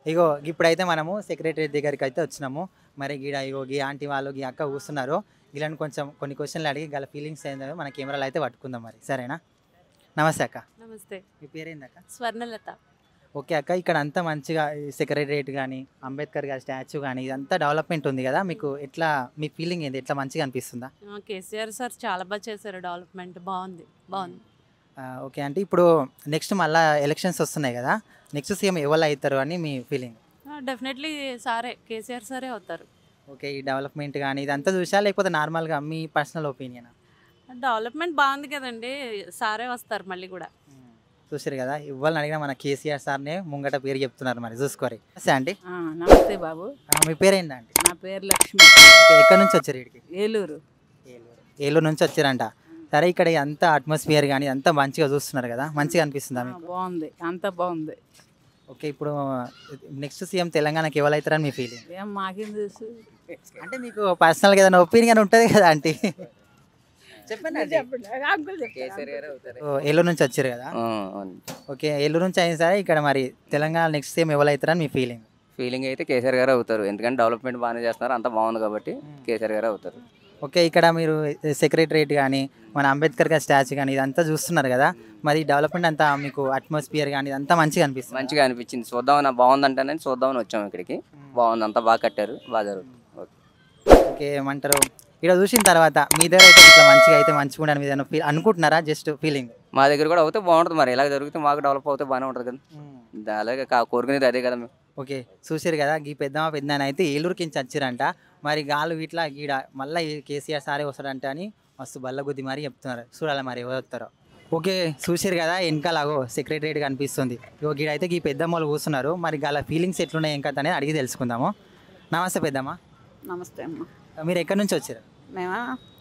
ఇగో ఇప్పుడైతే మనము సెక్రటరీ దగ్గరికి అయితే వచ్చినాము మరి గీడ ఇగో గీ ఆంటీ వాళ్ళు గీ అక్క కూస్తున్నారు వీళ్ళని కొంచెం కొన్ని క్వశ్చన్లు అడిగి గల ఫీలింగ్స్ ఏందో మన కెమెరాలో అయితే పట్టుకుందాం మరి సరేనా నమస్తే అక్క నమస్తే మీ పేరేందక్క స్వర్ణలత ఓకే అక్క ఇక్కడ అంతా మంచిగా సెక్రటరేట్ కానీ అంబేద్కర్ గారి స్టాచ్యూ కానీ ఇదంతా డెవలప్మెంట్ ఉంది కదా మీకు ఎట్లా మీ ఫీలింగ్ ఏంది ఎట్లా మంచిగా అనిపిస్తుందా ఆ, కేసీఆర్ సార్ చాలా బాగా చేశారు డెవలప్మెంట్ బాగుంది బాగుంది ఆ, ఓకే అంటే ఇప్పుడు నెక్స్ట్ మళ్ళీ ఎలక్షన్స్ వస్తున్నాయి కదా నెక్స్ట్ సీఎం ఎవరు అవుతారు అని మీ ఫీలింగ్ డెఫినెట్లీ సారే కేసీఆర్ సారే అవుతారు ఓకే ఈ డెవలప్మెంట్ కానీ ఇదంతా చూసా లేకపోతే నార్మల్గా మీ పర్సనల్ ఒపీనియన్ డెవలప్మెంట్ బాగుంది కదండి సారే వస్తారు మళ్ళీ కూడా చూసారు కదా ఇవ్వాలని అడిగినా మన కేసీఆర్ సార్నే ముంగట పేరు చెప్తున్నారు మరి చూసుకోరి సరే అండి ఆ, నమస్తే బాబు ఆ, మీ పేరేంటండి నా పేరు లక్ష్మి ఓకే ఎక్కడి నుంచి వచ్చారు ఇక్కడికి ఏలూరు ఏలూరు ఏలూరు నుంచి వచ్చారంట సరే ఇక్కడ అంతా అట్మాస్ఫియర్ కానీ అంతా మంచిగా చూస్తున్నారు కదా మంచిగా అనిపిస్తుందా ఆ, మీకు బాగుంది అంత బాగుంది ఓకే ఇప్పుడు నెక్స్ట్ సీఎం తెలంగాణకి ఎవరైతారని మీ ఫీలింగ్ ఏం మాకేం తెలుసు అంటే మీకు పర్సనల్గా ఏదైనా ఒపీనియన్ ఉంటుంది కదా ఆంటీ చెప్పండి ఆంటీ. అంకుల్ చెప్పండి. ఓ, ఏలూరు నుంచి వచ్చారు కదా ఓకే ఏలూరు నుంచి అయిన సరే ఇక్కడ మరి తెలంగాణ నెక్స్ట్ సీఎం ఎవరైతారని మీ ఫీలింగ్ ఫీలింగ్ అయితే కేసీఆర్ గారు అవుతారు ఎందుకంటే డెవలప్మెంట్ బాగానే చేస్తున్నారు అంత బాగుంది కాబట్టి కేసీఆర్ గారు అవుతారు ఓకే ఇక్కడ మీరు సెక్రటరేట్ కానీ మన అంబేద్కర్ గారి స్టాచ్యూ కానీ ఇదంతా చూస్తున్నారు కదా మరి డెవలప్మెంట్ అంతా మీకు అట్మాస్ఫియర్ కానీ ఇదంతా మంచిగా అనిపిస్తుంది మంచిగా అనిపించింది చూద్దామని బాగుందంటేనే చూద్దామని వచ్చాము ఇక్కడికి బాగుంది అంతా బాగా కట్టారు బాగా జరుగుతుంది ఓకే ఓకే ఏమంటారు ఇక్కడ చూసిన తర్వాత మీ దగ్గర అయితే ఇట్లా మంచిగా అయితే మంచిగా ఉండని మీద ఫీల్ అనుకుంటున్నారా జస్ట్ ఫీలింగ్ మా దగ్గర కూడా అవుతే బాగుంటుంది మరి ఇలా జరిగితే మాకు డెవలప్ అవుతే బాగానే ఉంటుంది కదా దా- అలాగే కా- కోరుకునేది అదే కదా మేము ఓకే చూసారు కదా ఈ పెద్దమ్మ పెద్దనాన్న అయితే ఏలూరుకి నుంచి వచ్చిరంట మరి గాలు ఇట్లా గీడ మళ్ళీ కేసీఆర్ సారే వస్తాడంట అని మస్తు బల్లగుద్ది మరి చెప్తున్నారు చూడాలి మరి ఎవరు వస్తారో ఓకే చూసారు కదా వెనకాలాగో సెక్రటరేట్ కనిపిస్తుంది ఇగో గీడ అయితే ఈ పెద్దమ్మ వాళ్ళు కూర్చున్నారు మరి గాల ఫీలింగ్స్ ఎట్లున్నాయి ఇంకా అనేది అడిగి తెలుసుకుందాము నమస్తే పెద్దమ్మ నమస్తే అమ్మ మీరు ఎక్కడి నుంచి వచ్చారు మేమా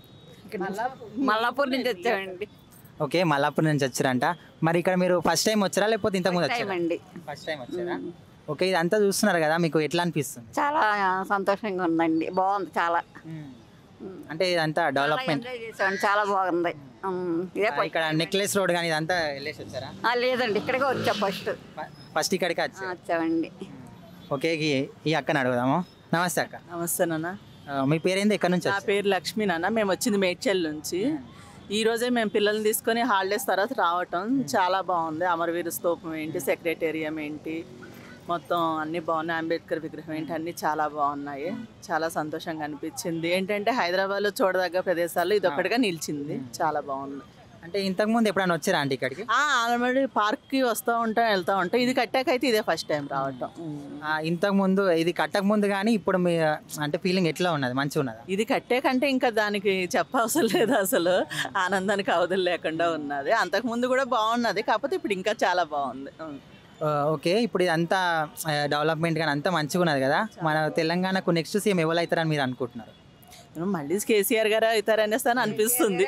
మల్లాపూర్ నుంచి వచ్చామండి ఓకే మల్లాపూర్ నుంచి వచ్చారంట మరి ఇక్కడ మీరు ఫస్ట్ టైం వచ్చారా లేకపోతే ఇంతకుముందు టైం వచ్చారా అండి ఫస్ట్ టైం వచ్చారా ఓకే ఇదంతా చూస్తున్నారు కదా మీకు ఎట్లా అనిపిస్తుంది చాలా సంతోషంగా ఉందండి బాగుంది చాలా అంటే ఇదంతా చాలా డెవలప్మెంట్ ఎంజాయ్ చేసామండి చాలా బాగుంది ఉమ్, ఇదే ఆ, ఫస్ట్. ఇక్కడ నెక్లెస్ రోడ్ కానీ ఇదంతా వెళ్ళేసి వచ్చారా ఆ, లేదండి ఇక్కడికే వచ్చా ఫస్ట్ ఫస్ట్ ఇక్కడికి వచ్చారు వచ్చామండి ఓకే ఈ- ఈ అక్కని అడుగుదాము నమస్తే అక్క నమస్తే నాన్న ఆ, మీ పేరేంది ఎక్కడి నుంచి నా వచ్చారు పేరు లక్ష్మి నాన్న మేము వచ్చింది మేడ్చల్ నుంచి ఈ రోజే మేము పిల్లల్ని తీసుకొని హాలిడేస్ తర్వాత రావటం చాలా బాగుంది అమరవీర స్తూపం ఏంటి సెక్రటేరియం ఏంటి మొత్తం అన్నీ బాగున్నాయి అంబేద్కర్ విగ్రహం ఏంటి అన్నీ చాలా బాగున్నాయి చాలా సంతోషంగా అనిపించింది ఏంటంటే హైదరాబాద్లో చూడదగ్గ ప్రదేశాల్లో ఇది ఒకటిగా నిలిచింది చాలా బాగుంది అంటే ఇంతకు ముందు ఎప్పుడైనా వచ్చారా ఆంటీ ఇక్కడికి ఆల్రెడీ పార్క్కి వస్తూ ఉంటాం వెళ్తూ ఉంటాం ఇది కట్టాక అయితే ఇదే ఫస్ట్ టైం రావటం ఆ, ఇంతకు ముందు ఇది కట్టక ముందు కానీ ఇప్పుడు మీ అంటే ఫీలింగ్ ఎట్లా ఉన్నది మంచిగా ఉన్నదా ఇది కట్టే కంటే ఇంకా దానికి చెప్పవసరం లేదు అసలు ఆనందానికి అవధులు లేకుండా ఉన్నది అంతకుముందు కూడా బాగున్నది కాకపోతే ఇప్పుడు ఇంకా చాలా బాగుంది ఉం. ఆ, ఓకే ఇప్పుడు ఇదంతా డెవలప్మెంట్ కానీ అంతా మంచిగా ఉన్నది కదా మన తెలంగాణకు నెక్స్ట్ సీఎం ఎవరు అవుతారని మీరు అనుకుంటున్నారు ఏమో మళ్ళీ కేసీఆర్ గారు అవుతారనేసి అని అనిపిస్తుంది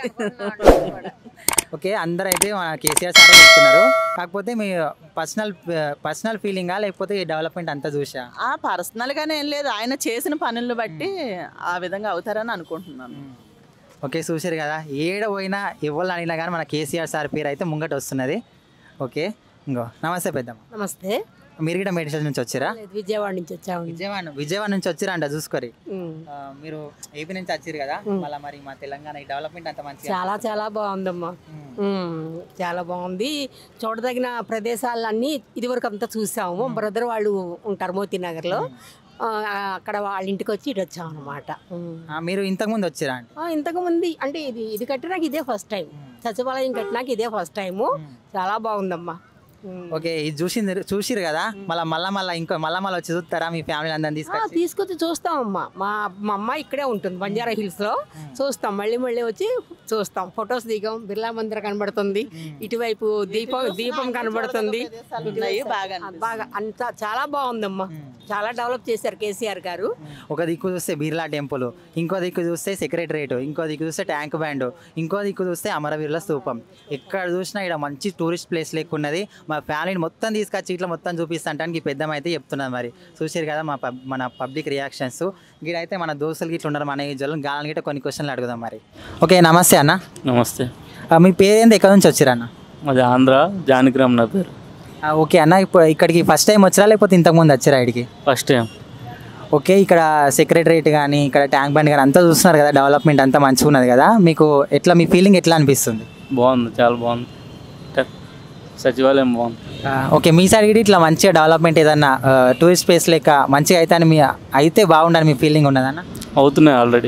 ఓకే అందరూ అయితే మన కేసీఆర్ సార్ చెప్తున్నారు కాకపోతే మీ పర్సనల్ పర్సనల్ ఫీలింగా లేకపోతే ఈ డెవలప్మెంట్ అంతా చూసా ఆ పర్సనల్గానే ఏం లేదు ఆయన చేసిన పనులను బట్టి ఆ విధంగా అవుతారని అనుకుంటున్నాను ఓకే చూసారు కదా ఏడ పోయినా ఎవరు అడిగినా కానీ మన కేసీఆర్ సార్ పేరు అయితే ముంగట వస్తున్నది ఓకే ఇంకో నమస్తే పెద్దమ్మ నమస్తే మీరు కూడా మెడిసిన్ నుంచి వచ్చారా లేదు, విజయవాడ నుంచి వచ్చామండి విజయవాడ విజయవాడ నుంచి వచ్చిరా అంట చూసుకోరి ఉమ్. ఆ, మీరు ఏపీ నుంచి వచ్చారు కదా ఉమ్. మళ్ళీ మరి మా తెలంగాణ ఈ డెవలప్మెంట్ అంత మంచిగా చాలా చాలా బాగుందమ్మా ఉమ్, చాలా బాగుంది చూడదగిన ప్రదేశాలన్నీ ఇదివరకు అంతా చూసాము బ్రదర్ వాళ్ళు ఉంటారు మోతీనగర్లో ఆ, అక్కడ వాళ్ళ ఇంటికి వచ్చి ఇటు వచ్చాం అనమాట ఆ, మీరు ఇంతకు ముందు వచ్చారా అండి ఇంతకు ముందు అంటే ఇది ఇది కట్టినాక ఇదే ఫస్ట్ టైం సచివాలయం కట్టినాక ఇదే ఫస్ట్ టైము చాలా బాగుందమ్మా ఉమ్. ఓకే ఇది చూసింది చూసిరు కదా మళ్ళీ మళ్ళా మళ్ళీ ఇంకో మళ్ళా మళ్ళీ వచ్చి చూస్తారా మీ ఫ్యామిలీ అందరిని ఆ, తీసుకొచ్చి తీసుకొచ్చి చూస్తామమ్మా మా మా అమ్మ ఇక్కడే ఉంటుంది బంజారా హిల్స్ లో చూస్తాం మళ్ళీ మళ్ళీ వచ్చి చూస్తాం ఫొటోస్ దిగాం బిర్లా మందిర కనబడుతుంది ఇటువైపు దీపం దీపం కనబడుతుంది ప్రదేశాలు ఉన్నాయి బాగా ఆ, బాగా అంతా చాలా బాగుందమ్మా చాలా డెవలప్ చేశారు కేసీఆర్ గారు ఒక దిక్కు చూస్తే బిర్లా టెంపుల్ ఇంకో దిక్కు చూస్తే సెక్రటరేట్ ఇంకో దిక్కు చూస్తే ట్యాంక్ బ్యాండ్ ఇంకో దిక్కు చూస్తే అమరవీరుల స్తూపం ఎక్కడ చూసినా ఇక్కడ మంచి టూరిస్ట్ ప్లేస్ లెక్కున్నది మా ఫ్యామిలీని మొత్తం తీసుకొచ్చి ఇట్లా మొత్తం చూపిస్తాంటానికి ఈ పెద్దమ్మ అయితే చెప్తున్నది మరి చూసారు కదా మా పబ్ మన పబ్లిక్ రియాక్షన్స్ గిడైతే మన దోస్తులు గిట్ల ఉన్నారు మన ఏజ్ వాళ్ళు గాలని గిట్ట కొన్ని క్వశ్చన్లు అడుగుదాం మరి ఓకే నమస్తే అన్న నమస్తే ఆ, మీ పేరేంది ఎక్కడి నుంచి వచ్చారన్న మాది ఆంధ్ర జానకిరామ్ నా పేరు ఆ, ఓకే అన్న ఇప్పుడు ఇక్కడికి ఫస్ట్ టైం వచ్చారా లేకపోతే ఇంతకుముందు వచ్చారా ఇక్కడికి ఫస్ట్ టైం ఓకే ఇక్కడ సెక్రటరేట్ కానీ ఇక్కడ ట్యాంక్ బండ్ కానీ అంతా చూస్తున్నారు కదా డెవలప్మెంట్ అంతా మంచిగా ఉన్నది కదా మీకు ఎట్లా మీ ఫీలింగ్ ఎట్లా అనిపిస్తుంది బాగుంది చాలా బాగుంది ట- సచివాలయం బాగుంది ఆ, ఓకే మీ సైడ్ కూడా ఇట్లా మంచిగా డెవలప్మెంట్ ఏదన్నా టూరిస్ట్ ప్లేస్ లెక్క మంచిగా అయితే అని మీ అయితే బాగుండని మీ ఫీలింగ్ ఉన్నదన్న అవుతున్నాయి ఆల్రెడీ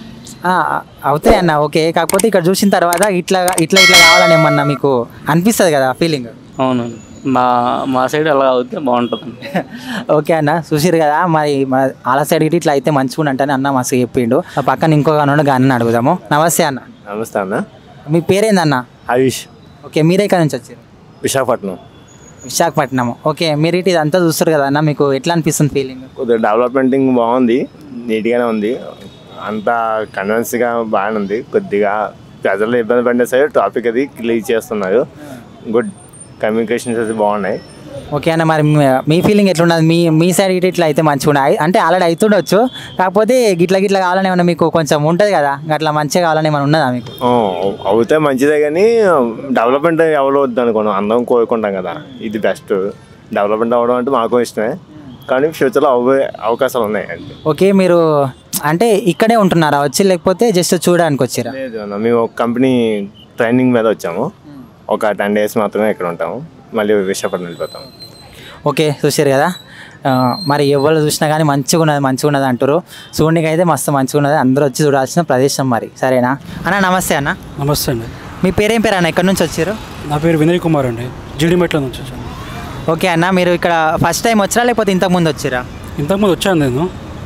ఆ, అవుతాయి అన్న ఓకే కాకపోతే ఇక్కడ చూసిన తర్వాత ఇట్లా ఇట్లా ఇట్లా కావాలని ఏమన్నా మీకు అనిపిస్తుంది కదా ఫీలింగ్ అవును మా మా సైడ్ అలా అవుతే బాగుంటుందండి ఓకే అన్న చూసిరు కదా మరి మన ఆల సైడ్ గిట్ల ఇట్లా అయితే మంచిగా అంటే అన్న మస్తు చెప్పిండు ఆ పక్కన ఇంకొక అన్న గాని అడుగుదాము నమస్తే అన్న నమస్తే అన్న మీ పేరేందన్న ఆయుష్ ఓకే మీరే ఇక్కడ నుంచి వచ్చారు విశాఖపట్నం విశాఖపట్నం ఓకే మీరు ఇటు ఇదంతా చూస్తారు కదా అన్న మీకు ఎట్లా అనిపిస్తుంది ఫీలింగ్ కొద్దిగా డెవలప్మెంటింగ్ బాగుంది నీట్గానే ఉంది అంతా కన్వెన్స్గా బాగానే ఉంది కొద్దిగా ప్రజలు ఇబ్బంది పడే సైడ్ టాపిక్ అది క్లియర్ చేస్తున్నారు గుడ్ కమ్యూనికేషన్స్ అది బాగున్నాయి ఓకే అన్న మరి మీ- మీ ఫీలింగ్ ఎట్లున్నది మీ మీ సైడ్ ఇటు ఇట్లా అయితే మంచిగా ఉన్నాయి అంటే ఆల్రెడీ అవుతుండొచ్చు కాకపోతే గిట్ల గిట్ల కావాలని ఏమన్నా మీకు కొంచెం ఉంటుంది కదా అట్లా మంచిగా కావాలని ఏమైనా ఉన్నదా మీకు ఆ, అవుతే మంచిదే కానీ డెవలప్మెంట్ ఎవరు వద్దు అనుకోను అందరం కోరుకుంటాం కదా ఇది బెస్ట్ డెవలప్మెంట్ అవ్వడం అంటే మాకు ఇష్టమే కానీ ఫ్యూచర్లో అవ్వే అవకాశాలు ఉన్నాయి అంతే ఓకే మీరు అంటే ఇక్కడే ఉంటున్నారా వచ్చి లేకపోతే జస్ట్ చూడడానికి వచ్చారా లేదు అన్న మేము ఒక కంపెనీ ట్రైనింగ్ మీద వచ్చాము ఒక టెన్ డేస్ మాత్రమే ఇక్కడ ఉంటాము మళ్ళీ విశాఖపట్నం వెళ్ళిపోతాము ఓకే చూసారు కదా ఆ, మరి ఎవరు చూసినా కానీ మంచిగా ఉన్నది మంచిగా ఉన్నది అంటారు చూడడానికి అయితే మస్తు మంచిగా ఉన్నది అందరూ వచ్చి చూడాల్సిన ప్రదేశం మరి సరేనా అన్న నమస్తే అన్న నమస్తే అండి మీ పేరేం పేరు అన్న ఎక్కడి నుంచి వచ్చారు నా పేరు వినయ్ కుమార్ అండి జీడిమెట్ల నుంచి వచ్చాను ఓకే అన్న మీరు ఇక్కడ ఫస్ట్ టైం వచ్చారా లేకపోతే ఇంతకుముందు వచ్చారా ఇంతకుముందు వచ్చాను నేను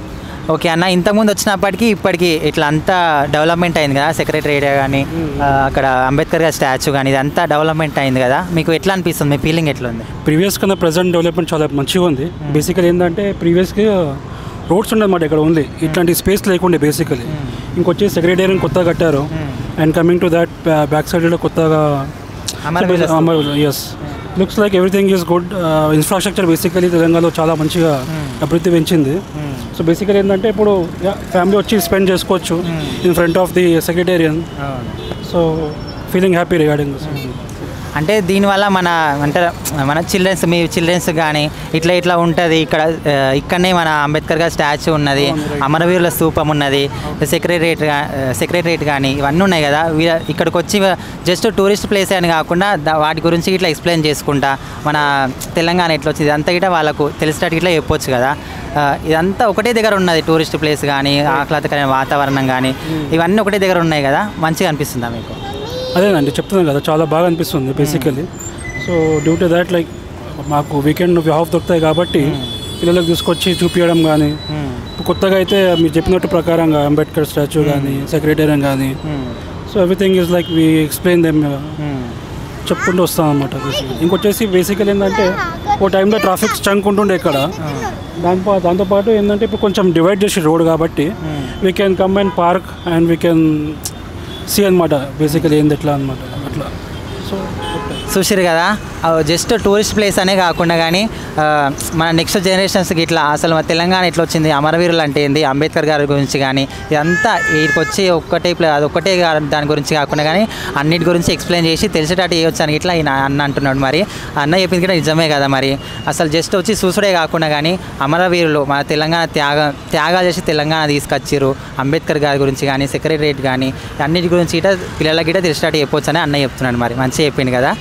ఓకే అన్న ఇంతకుముందు వచ్చినప్పటికీ ఇప్పటికి ఇట్లా అంతా డెవలప్మెంట్ అయింది కదా సెక్రటరీ కానీ అక్కడ అంబేద్కర్ గారి స్టాచ్యూ కానీ ఇదంతా డెవలప్మెంట్ అయింది కదా మీకు ఎట్లా అనిపిస్తుంది మీ ఫీలింగ్ ఎట్లా ఉంది ప్రీవియస్ కన్నా ప్రజెంట్ డెవలప్మెంట్ చాలా మంచిగా ఉంది బేసికలీ ఏంటంటే ప్రీవియస్కి రోడ్స్ ఉండదన్నమాట ఇక్కడ ఉంది ఇట్లాంటి స్పేస్ లేకుండే బేసికలీ ఇంకొచ్చి సెక్రటేరియన్ కొత్తగా కట్టారు and coming to that back సైడ్లో కొత్తగా అమరవీరుల yes looks like everything is good infrastructure basically తెలంగాణలో చాలా మంచిగా అభివృద్ధి పెంచింది సో బేసికలీ ఏంటంటే ఇప్పుడు ఫ్యామిలీ వచ్చి స్పెండ్ చేసుకోవచ్చు in front of the secretariat so feeling happy regarding this అంటే దీనివల్ల మన అంటే మన చిల్డ్రన్స్ మీ చిల్డ్రన్స్ కానీ ఇట్లా ఇట్లా ఉంటుంది ఇక్కడ ఆ, ఇక్కడనే మన అంబేద్కర్ గారి స్టాచ్యూ ఉన్నది అమరవీరుల స్తూపం ఉన్నది సెక్రటరేట్ సెక్రటరేట్ కానీ ఇవన్నీ ఉన్నాయి కదా వీ- ఇక్కడికి వచ్చి జస్ట్ టూరిస్ట్ ప్లేస్ అని కాకుండా దా- వాటి గురించి ఇట్లా ఎక్స్ప్లెయిన్ చేసుకుంటా మన తెలంగాణ ఎట్లా వచ్చింది ఇదంతా ఇట్లా వాళ్ళకు తెలిసేటట్టు ఇట్లా చెప్పొచ్చు కదా ఆ, ఇదంతా ఒకటే దగ్గర ఉన్నది టూరిస్ట్ ప్లేస్ కానీ ఆహ్లాదకరమైన వాతావరణం కానీ ఇవన్నీ ఒకటే దగ్గర ఉన్నాయి కదా మంచిగా అనిపిస్తుందా మీకు అదేనండి చెప్తున్నాను కదా చాలా బాగా అనిపిస్తుంది basically so due to that like మాకు వీకెండ్ హాఫ్ దొరుకుతాయి కాబట్టి పిల్లలకు తీసుకొచ్చి చూపించడం కానీ కొత్తగా అయితే మీరు చెప్పినట్టు ప్రకారంగా అంబేద్కర్ స్టాచ్యూ కానీ సెక్రటేరియన్ కానీ so everything is like we explain them చెప్పుకుంటూ వస్తాం అనమాట ఇంకొచ్చేసి బేసికల్ ఏంటంటే ఓ టైంలో ట్రాఫిక్ చంక్ ఉంటుండే ఇక్కడ దాంతో దాంతోపాటు ఏంటంటే ఇప్పుడు కొంచెం డివైడ్ చేసి రోడ్ కాబట్టి we can come and park and we can see అనమాట బేసికలీ ఏంది ఎట్లా అనమాట అట్లా సో చూసిరు కదా జస్ట్ టూరిస్ట్ ప్లేస్ అనే కాకుండా కానీ ఆ, మన నెక్స్ట్ జనరేషన్స్కి ఇట్లా అసలు మన తెలంగాణ ఎట్లా వచ్చింది అమరవీరులు అంటే ఏంది అంబేద్కర్ గారి గురించి కానీ ఇదంతా వీటికి వచ్చి ఒక్కటే ప్లే అది ఒక్కటే గా- దాని గురించి కాకుండా కానీ అన్నిటి గురించి ఎక్స్ప్లెయిన్ చేసి తెలిసేటట్టు చేయొచ్చు అని ఇట్లా ఈయన అన్న అంటున్నాడు మరి అన్న చెప్పింది కూడా నిజమే కదా మరి అసలు జస్ట్ వచ్చి చూసుడే కాకుండా కానీ అమరవీరులు మన తెలంగాణ త్యాగ త్యాగాలు చేసి తెలంగాణ తీసుకొచ్చారు అంబేద్కర్ గారి గురించి కానీ సెక్రటరేట్ కానీ అన్నిటి గురించి గిట్ట పిల్లలకి గిట్ట తెలిసేటట్టు చెప్పొచ్చు అని అన్న చెప్తున్నాడు మరి మంచిగా చెప్పింది కదా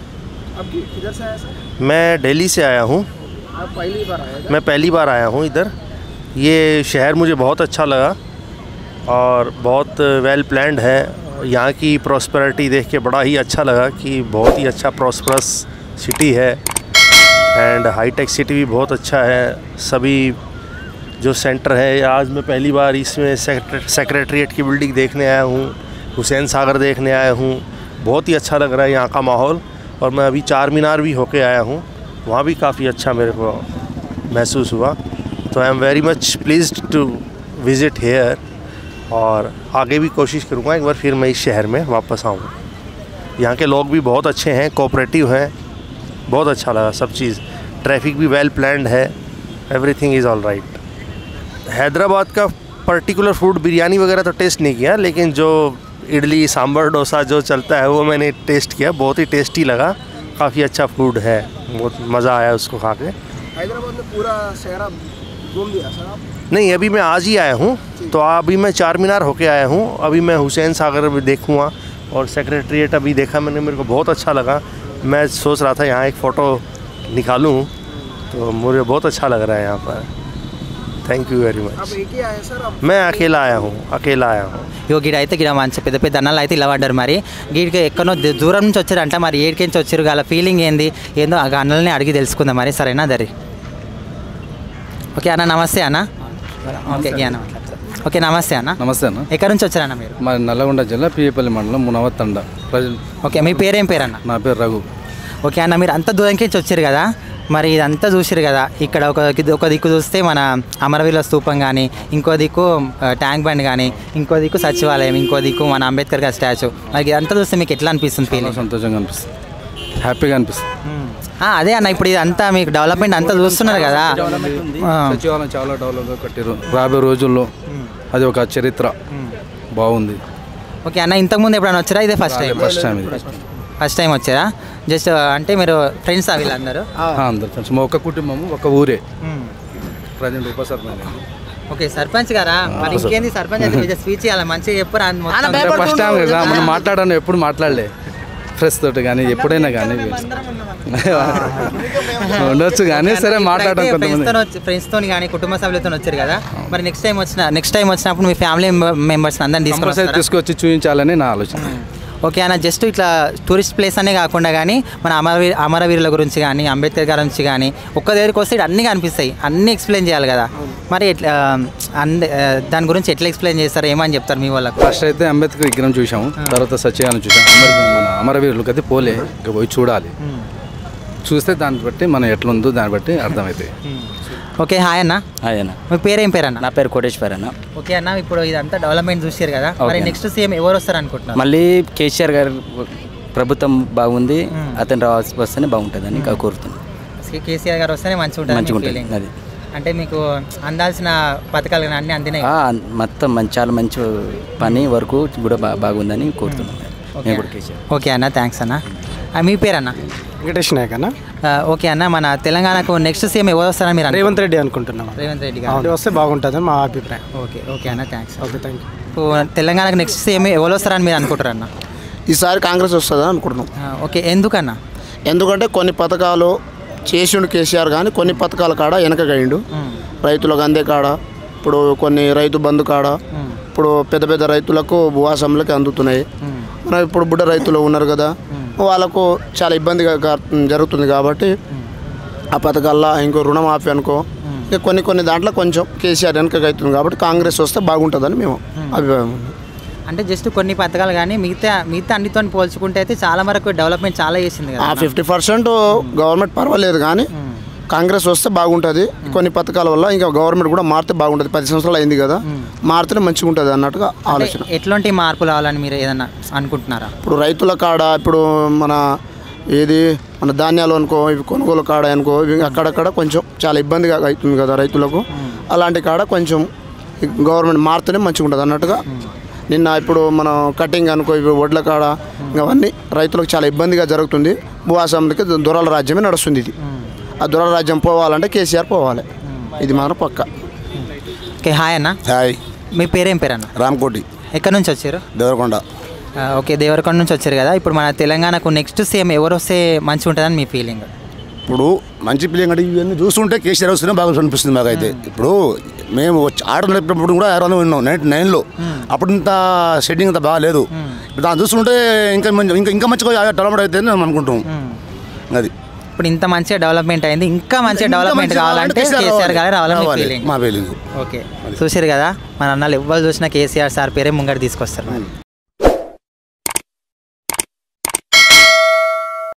मैं दिल्ली से आया हूँ मैं पहली बार आया हूँ इधर ये शहर मुझे बहुत अच्छा लगा और बहुत वेल प्लान्ड है यहाँ की प्रॉस्पेरिटी देख के बड़ा ही अच्छा लगा कि बहुत ही अच्छा प्रॉस्परस सिटी है एंड हाईटेक सिटी भी बहुत अच्छा है सभी जो सेंटर है आज मैं पहली बार इसमें सेक्रेटरीट की बिल्डिंग देखने आया हूँ हुसैन सागर देखने आया हूँ बहुत ही अच्छा लग रहा है यहाँ का माहौल और मैं अभी चार मीनार भी होके आया हूँ वहाँ भी काफ़ी अच्छा मेरे को महसूस हुआ तो I am very much please to visit here और आगे भी कोशिश करूँगा एक बार फिर मैं इस शहर में वापस आऊँ यहाँ के लोग भी बहुत अच्छे हैं कोऑपरेटिव हैं बहुत अच्छा लगा सब चीज़ ट्रैफिक भी वेल प्लान्ड है everything is all right Hyderabad का पर्टिकुलर फूड बिरयानी वगैरह तो टेस्ट नहीं किया लेकिन जो इडली सांभर डोसा जो चलता है वो मैंने टेस्ट किया बहुत ही टेस्टी लगा काफ़ी अच्छा फूड है बहुत मज़ा आया उसको खा के हैदराबाद में पूरा शहर आप घूम दिया सर आप नहीं अभी मैं आज ही आया हूँ तो अभी मैं चार मीनार होके आया हूँ अभी मैं हुसैन सागर भी देखूँगा और सेक्रेटरीट अभी देखा मैंने मेरे को बहुत अच्छा लगा मैं सोच रहा था यहाँ एक फ़ोटो निकालूँ तो मुझे बहुत अच्छा लग रहा है यहाँ पर थैंक यू वेरी आप मच एक ही आए सर आप मैं अकेला आया हूँ अकेला आया हूँ ఇగో గిడ అయితే గిడ మంచి పెద్ద పెద్ద అన్నాలు అయితే ఇలా పడ్డారు మరి గీడికి ఎక్కడో ద- దూరం నుంచి వచ్చారంట మరి ఏడికి నుంచి వచ్చారు వాళ్ళ ఫీలింగ్ ఏంది ఏందో ఆ అన్నల్ని అడిగి తెలుసుకుందాం మరి సరేనా దరి ఓకే అన్న నమస్తే అన్న ఓకే ఈ అన్న మాట్లాడతారు. ఓకే నమస్తే అన్న నమస్తే అన్న ఎక్కడి నుంచి వచ్చారన్న మీరు మా నల్లగొండ జిల్లా పియ్యపల్లి మండలం మునవత్ తండ ప్రజలు ఓకే మీ పేరేం పేరు అన్న నా పేరు రఘు ఓకే అన్న మీరు అంత దూరం నుంచి వచ్చారు కదా మరి ఇదంతా చూసారు కదా ఇక్కడ ఒక ది- ఒక దిక్కు చూస్తే మన అమరవీరుల స్తూపం కానీ ఇంకో దిక్కు ఆ, ట్యాంక్ బండ్ కానీ ఇంకో దిక్కు సచివాలయం ఇంకో దిక్కు మన అంబేద్కర్ గారి స్టాచ్యూ మరి ఇదంతా చూస్తే మీకు ఎట్లా అనిపిస్తుంది చాలా ఫీలింగ్ సంతోషంగా అనిపిస్తుంది హ్యాపీగా అనిపిస్తుంది అదే అన్న ఇప్పుడు ఇదంతా మీకు డెవలప్మెంట్ అంతా చూస్తున్నారు కదా ఆ, సచివాలయం చాలా డెవలప్గా కట్టారు రాబోయే రోజుల్లో అది ఒక చరిత్ర బాగుంది ఓకే అన్న ఇంతకుముందు ఎప్పుడైనా వచ్చారా ఇదే ఫస్ట్ టైం ఫస్ట్ టైం ఇది ఫస్ట్ టైం వచ్చారా జస్ట్ అంటే మీరు ఫ్రెండ్స్ వీళ్ళందరూ ఆ, అందరు ఫ్రెండ్స్ మా ఒక్క కుటుంబము ఒక ఊరే ప్రజెంట్ ఉప సర్పంచ్ ఓకే సర్పంచ్ గారా మరి ఇంకేంది సర్పంచ్ అయితే స్పీచ్ ఇవ్వాలి మంచిగా చెప్పరు అని మొత్తం అంటే ఫస్ట్ టైం కదా మనం మాట్లాడాను ఎప్పుడు మాట్లాడలే ఫ్రెష్ తోటి కానీ ఎప్పుడైనా కానీ ఉండొచ్చు కానీ సరే మాట్లాడడం కొంతమంది ఫ్రెండ్స్ తోని కానీ కుటుంబ సభ్యులతో వచ్చారు కదా మరి నెక్స్ట్ టైం వచ్చిన నెక్స్ట్ టైం వచ్చినప్పుడు మీ ఫ్యామిలీ మెంబర్స్ అందరిని కంపల్సరీ తీసుకొస్తారు తీసుకొచ్చి చూపించాలని నా ఆలోచన ఓకే అన్న జస్ట్ ఇట్లా టూరిస్ట్ ప్లేస్ అనే కాకుండా కానీ మన అమరవీ అమరవీరుల గురించి కానీ అంబేద్కర్ గారి గురించి కానీ ఒక్క దగ్గరికి వస్తే ఇటు అన్నీ కనిపిస్తాయి అన్నీ ఎక్స్ప్లెయిన్ చేయాలి కదా మరి ఎట్లా అంద దాని గురించి ఎట్లా ఎక్స్ప్లెయిన్ చేస్తారు ఏమని చెప్తారు మీ వాళ్ళకు ఫస్ట్ అయితే అంబేద్కర్ విగ్రహం చూసాము తర్వాత సత్యాలను చూసాము అమర మన అమరవీరులకు అయితే పోలే ఇక పోయి చూడాలి చూస్తే దాన్ని బట్టి మనం ఎట్లుందో దాన్ని బట్టి అర్థమవుతాయి ఓకే హాయ్ అన్న అయ్యన్న మీ పేరేం పేరు అన్న నా పేరు కోటేశ్వర్ అన్న ఓకే అన్న ఇప్పుడు ఇదంతా డెవలప్మెంట్ చూసారు కదా మరి ఓకే. నెక్స్ట్ సీఎం ఎవరు వస్తారు అనుకుంటున్నారు మళ్ళీ కేసీఆర్ గారు ప్రభుత్వం బాగుంది అతను రావాల్సి వస్తేనే బాగుంటుందని ఇంకా కోరుతున్నాను కేసీఆర్ గారు వస్తేనే మంచిగా ఉంటుంది మంచిగా మీ ఉంటుంది feeling. అది అంటే మీకు అందాల్సిన పథకాలు కానీ అన్నీ అందినాయి ఆ, మొత్తం మంచి చాలా మంచి పని వరకు కూడా బా బాగుందని కోరుతున్నాను నేను కూడా కేసీఆర్ ఓకే అన్న థ్యాంక్స్ అన్న ఆ, మీ పేరు అన్న వెంకటేష్ నాయక్ అన్న ఆ, ఓకే అన్న మన తెలంగాణకు నెక్స్ట్ సీఎం ఎవరు వస్తారని మీరు రేవంత్ రెడ్డి అనుకుంటున్నాం రేవంత్ రెడ్డి అవును, గారు వస్తే బాగుంటుందని మా అభిప్రాయం ఓకే ఓకే అన్న థ్యాంక్స్ ఓకే థ్యాంక్ యూ ఇప్పుడు తెలంగాణకు నెక్స్ట్ సీఎం ఎవరు వస్తారని మీరు అనుకుంటారు అన్న ఈసారి కాంగ్రెస్ వస్తుందని అనుకుంటున్నాం ఆ, ఓకే ఎందుకన్నా ఎందుకంటే కొన్ని పథకాలు చేసిండు కేసీఆర్ కానీ కొన్ని పథకాల కాడ వెనకగైండు రైతులకు అందే కాడ ఇప్పుడు కొన్ని రైతు బంధు కాడ ఇప్పుడు పెద్ద పెద్ద రైతులకు భూవాసంలకి అందుతున్నాయి మనం ఇప్పుడు బుడ్డ రైతులు ఉన్నారు కదా వాళ్ళకు చాలా ఇబ్బందిగా గా- జరుగుతుంది కాబట్టి ఆ పథకాల్లో ఇంకో రుణమాఫీ అనుకో ఇక కొన్ని కొన్ని దాంట్లో కొంచెం కేసీఆర్ వెనకగా అవుతుంది కాబట్టి కాంగ్రెస్ వస్తే బాగుంటుందని మేము అభిప్రాయం ఉంది. అంటే జస్ట్ కొన్ని పథకాలు కానీ మిగతా మిగతా అన్నితో పోల్చుకుంటే అయితే చాలా వరకు డెవలప్మెంట్ చాలా చేసింది కదా ఆ అన్న. ఫిఫ్టీ పర్సెంట్ గవర్నమెంట్ పర్వాలేదు కానీ కాంగ్రెస్ వస్తే బాగుంటుంది కొన్ని పథకాల వల్ల ఇంకా గవర్నమెంట్ కూడా మారితే బాగుంటుంది పది సంవత్సరాలు అయింది కదా మారితేనే మంచిగా ఉంటుంది అన్నట్టుగా ఆలోచన అంటే ఎట్లాంటి మార్పులు రావాలని మీరు ఏదన్నా అనుకుంటున్నారా ఇప్పుడు రైతుల కాడ ఇప్పుడు మన ఏది మన ధాన్యాలు అనుకో ఇవి కొనుగోలు కాడ అనుకో ఇవి అక్కడక్కడ కొంచెం చాలా ఇబ్బందిగా అవుతుంది కదా రైతులకు అలాంటి కాడ కొంచెం ఈ గవర్నమెంట్ మారితేనే మంచిగా ఉంటుంది అన్నట్టుగా నిన్న ఇప్పుడు మనం కటింగ్ అనుకో ఇవి వడ్ల కాడ ఇంకా అవన్నీ రైతులకు చాలా ఇబ్బందిగా జరుగుతుంది భూ అసెంబ్లీకి దొరల రాజ్యమే నడుస్తుంది ఇది ఆ దొరల రాజ్యం పోవాలంటే కేసీఆర్ పోవాలి ఇది మాత్రం పక్క ఓకే హాయ్ అన్న హాయ్ మీ పేరేం పేరు అన్న రామ్కోటి ఎక్కడి నుంచి వచ్చారు దేవరకొండ ఆ, ఓకే దేవరకొండ నుంచి వచ్చారు కదా ఇప్పుడు మన తెలంగాణకు నెక్స్ట్ సీఎం ఎవరు వస్తే మంచిగా ఉంటుందని మీ ఫీలింగ్ ఇప్పుడు మంచి పిల్లలు అంటే ఇవన్నీ చూస్తుంటే కేసీఆర్ వస్తేనే బాగా అనిపిస్తుంది మాకైతే ఇప్పుడు మేము వచ్చి ఆట నడిపినప్పుడు కూడా ఎవరైనా విన్నాం నైన్టీ నైన్లో అప్పుడు ఇంత సెట్టింగ్ అంత బాగాలేదు ఇప్పుడు దాన్ని చూస్తుంటే ఇంకా మంచి ఇంకా ఇంకా మంచిగా డెవలప్మెంట్ అయితే మేము అనుకుంటాం అది ఇప్పుడు ఇంత మంచిగా డెవలప్మెంట్ అయింది ఇంకా మంచిగా ఇంకా డెవలప్మెంట్ మంచిగా కావాలంటే కేసీఆర్ కేసీఆర్ గారు రావాలని మీ రావాలి. ఫీలింగ్ మా ఫీలింగ్ ఓకే చూసారు కదా మన అన్నలు ఎవ్వరు చూసినా కేసీఆర్ సార్ పేరే ముంగట తీసుకొస్తారు